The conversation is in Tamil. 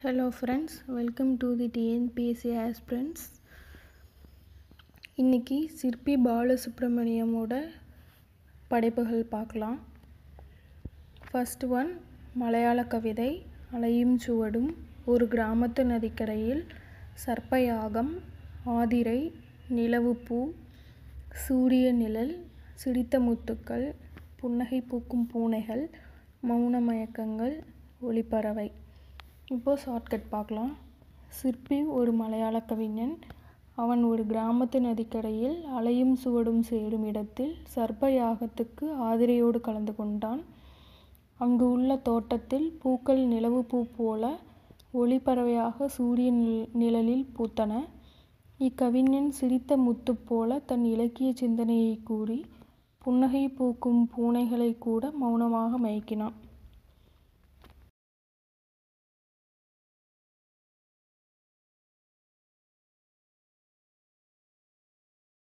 hello friends welcome to the TNPSC aspirants இன்னைக்கு சிற்பி பாலசுப்ரமணியமோட படைப்புகள் பார்க்கலாம் ஃபர்ஸ்ட் ஒன் மலையாள கவிதை அலையும் சுவடும் ஒரு கிராமத்து நதிக்கரையில் சர்ப்பயாகம் ஆதிரை நிலவுப்பூ சூரிய நிழல் சிரித்த முத்துக்கள் புன்னகை பூக்கும் பூனைகள் மௌன மயக்கங்கள் ஒளிப்பறவை இப்போது ஷார்ட்கட் பார்க்கலாம் சிற்பி ஒரு மலையாள கவிஞன் அவன் ஒரு கிராமத்து நதிக்கரையில் அலையும் சுவடும் சேரும் இடத்தில் சர்ப்ப யாகத்துக்கு ஆதிரையோடு கலந்து கொண்டான் அங்கு உள்ள தோட்டத்தில் பூக்கள் நிலவு பூ போல ஒளிப்பறவையாக சூரிய நிழலில் பூத்தன இக்கவிஞன் சிரித்த முத்து போல தன் இலக்கிய சிந்தனையை கூறி புன்னகை பூக்கும் பூனைகளை கூட மௌனமாக மயக்கினான்